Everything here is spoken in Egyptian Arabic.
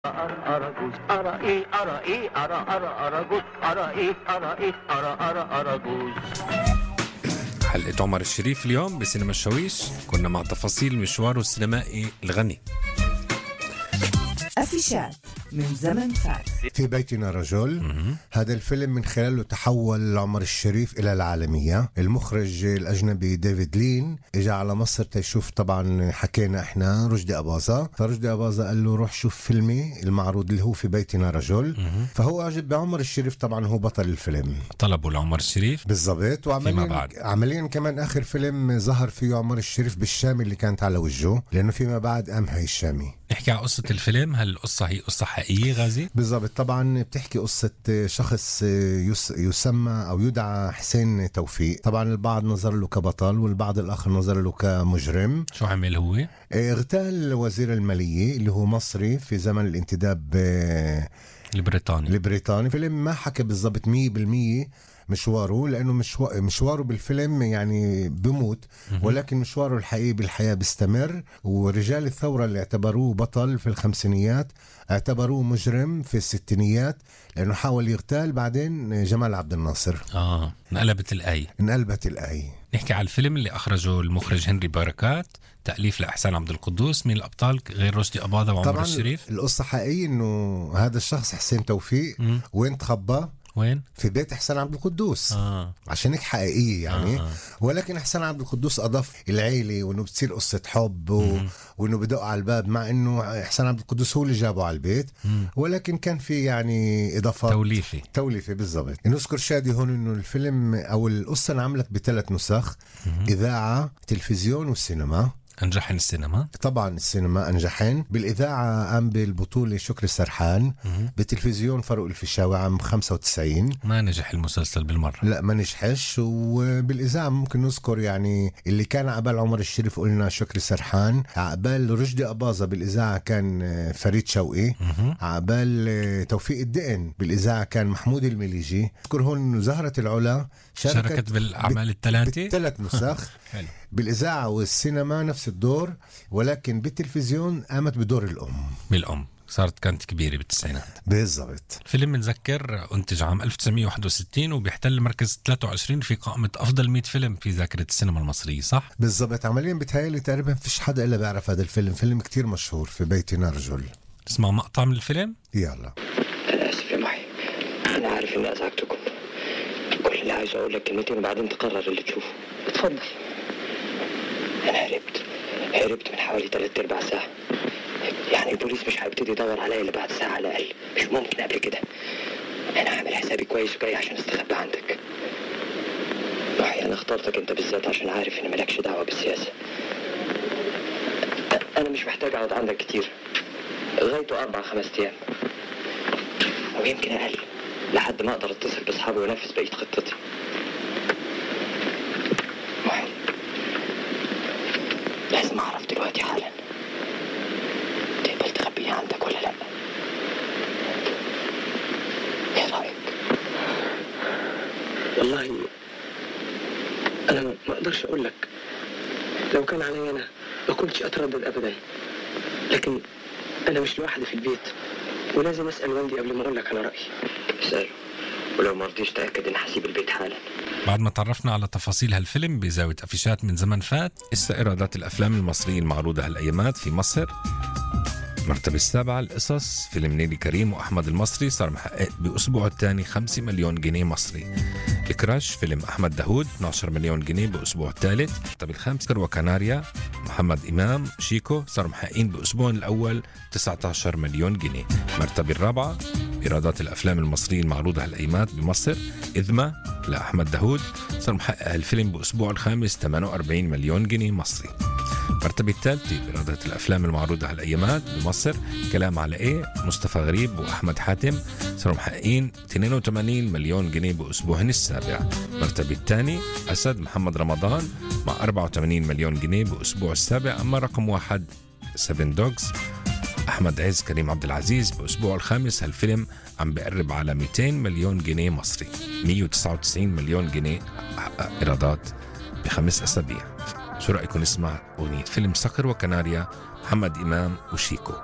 أراجوز أرى إيه أرى إيه أرى أرى أراجوز أرى إيه أرى إيه أرى أرى أراجوز حلقة عمر الشريف اليوم بسينما الشويش كنا مع تفاصيل مشواره السينمائي الغني أفيشات من زمن فات في بيتنا رجل هذا الفيلم من خلاله تحول عمر الشريف إلى العالمية المخرج الأجنبي ديفيد لين إجا على مصر تيشوف طبعا حكينا إحنا رشدي أباظة فرشدي أباظة قال له روح شوف فيلمي المعروض اللي هو في بيتنا رجل فهو أعجب بعمر الشريف طبعا هو بطل الفيلم طلبوا لعمر الشريف بالضبط فيما وعمليا بعد. عمليا كمان اخر فيلم ظهر فيه عمر الشريف بالشامي اللي كانت على وجهه لانه فيما بعد قام هي الشامي نحكي عن قصة الفيلم هل القصة هي قصة حقيقية غازي؟ بالضبط طبعا بتحكي قصة شخص يس يسمى أو يدعى حسين توفيق طبعا البعض نظر له كبطل والبعض الآخر نظر له كمجرم شو عمل هو؟ اغتال وزير المالية اللي هو مصري في زمن الانتداب آه، البريطاني البريطاني فيلم ما حكى بالضبط 100% مشواره لانه مشوا- مشواره بالفيلم يعني بموت ولكن مشواره الحقيقي بالحياه بيستمر ورجال الثوره اللي اعتبروه بطل في الخمسينيات اعتبروه مجرم في الستينيات لانه حاول يغتال بعدين جمال عبد الناصر اه انقلبت الآية انقلبت الايه نحكي على الفيلم اللي أخرجه المخرج هنري بركات تأليف لإحسان عبد القدوس من الأبطال غير رشدي أباظة وعمر طبعا الشريف القصه حقيقيه انه هذا الشخص حسين توفيق مم. وين تخبى وين؟ في بيت احسان عبد القدوس آه عشان هيك حقيقية يعني آه. آه. ولكن احسان عبد القدوس اضاف العيله وانه بتصير قصه حب و... وانه بدق على الباب مع انه احسان عبد القدوس هو اللي جابه على البيت ولكن كان في يعني اضافات توليفي توليفه بالضبط نذكر شادي هون انه الفيلم او القصه انعملت بثلاث نسخ اذاعه تلفزيون والسينما أنجح السينما طبعا السينما انجحين بالاذاعه قام بالبطوله شكري سرحان بالتلفزيون فاروق الفيشاوي عام 95 ما نجح المسلسل بالمرة لا ما نجحش وبالاذاعه ممكن نذكر يعني اللي كان عبال عمر الشريف قلنا شكري سرحان عقبال رشدي اباظه بالاذاعه كان آه، فريد شوقي عقبال آه، توفيق الدقن بالاذاعه كان محمود المليجي اذكر هون انه زهره العلا شاركت, شاركت بالأعمال الثلاثة بالثلاث نسخ حلو بالاذاعه والسينما نفس الدور ولكن بالتلفزيون قامت بدور الام بالأم صارت كانت كبيرة بالتسعينات بالضبط فيلم منذكر أنتج عام 1961 وبيحتل مركز 23 في قائمة أفضل 100 فيلم في ذاكرة السينما المصرية صح؟ بالضبط عمليا بتهيألي تقريبا فيش حدا الا بيعرف هذا الفيلم فيلم كتير مشهور في بيتنا رجل اسمع مقطع من الفيلم يلا أنا آسف يا محي أنا عارف إني أزعجتكم كل اللي عايز أقول لك كلمتين وبعدين تقرر اللي تشوفه اتفضل أنا هربت هربت من حوالي ثلاث أرباع ساعة يعني البوليس مش هيبتدي يدور عليا إلا بعد ساعة على الأقل مش ممكن قبل كده أنا عامل حسابي كويس وجاي عشان أستخبى عندك محي أنا اخترتك أنت بالذات عشان عارف إن مالكش دعوة بالسياسة أ- أنا مش محتاج أقعد عندك كتير غايته أربع خمس أيام أو يمكن أقل لحد ما أقدر أتصل بأصحابي وأنفذ بقية خطتي محي لازم أعرف دلوقتي حالا تقبل تخبيني عندك ولا لأ إيه رأيك؟ والله أنا ما أقدرش أقول لك لو كان علي أنا ما كنتش أتردد أبدا لكن أنا مش لوحدي في البيت ولازم أسأل والدي قبل ما أقول لك أنا رأيي اسأله ولو ما رضيش تأكد إن هسيب البيت حالا بعد ما تعرفنا على تفاصيل هالفيلم بزاوية أفيشات من زمن فات إسا إيرادات الأفلام المصرية المعروضة هالأيامات في مصر المرتبة السابعة القصص فيلم نيلي كريم وأحمد المصري صار محقق بأسبوعه الثاني 5 مليون جنيه مصري الكراش فيلم أحمد داوود 12 مليون جنيه بأسبوع الثالث المرتبة الخامسة وكناريا محمد إمام شيكو صار محققين بأسبوعهم الأول 19 مليون جنيه المرتبة الرابعة إيرادات الأفلام المصرية المعروضة هالأيامات بمصر إذمة لأحمد داوود صار محقق الفيلم بأسبوع الخامس 48 مليون جنيه مصري المرتبة الثالثة بإيرادات الأفلام المعروضة هالأيامات بمصر كلام على إيه مصطفى غريب وأحمد حاتم صاروا محققين 82 مليون جنيه بأسبوعهن السابع المرتبة الثانية أسد محمد رمضان مع 84 مليون جنيه بأسبوع السابع أما رقم واحد 7 دوجز أحمد عز كريم عبد العزيز بأسبوع الخامس هالفيلم عم بقرب على 200 مليون جنيه مصري 199 مليون جنيه حقق إيرادات بخمس أسابيع شو رأيكم نسمع أغنية فيلم صقر وكناريا محمد إمام وشيكو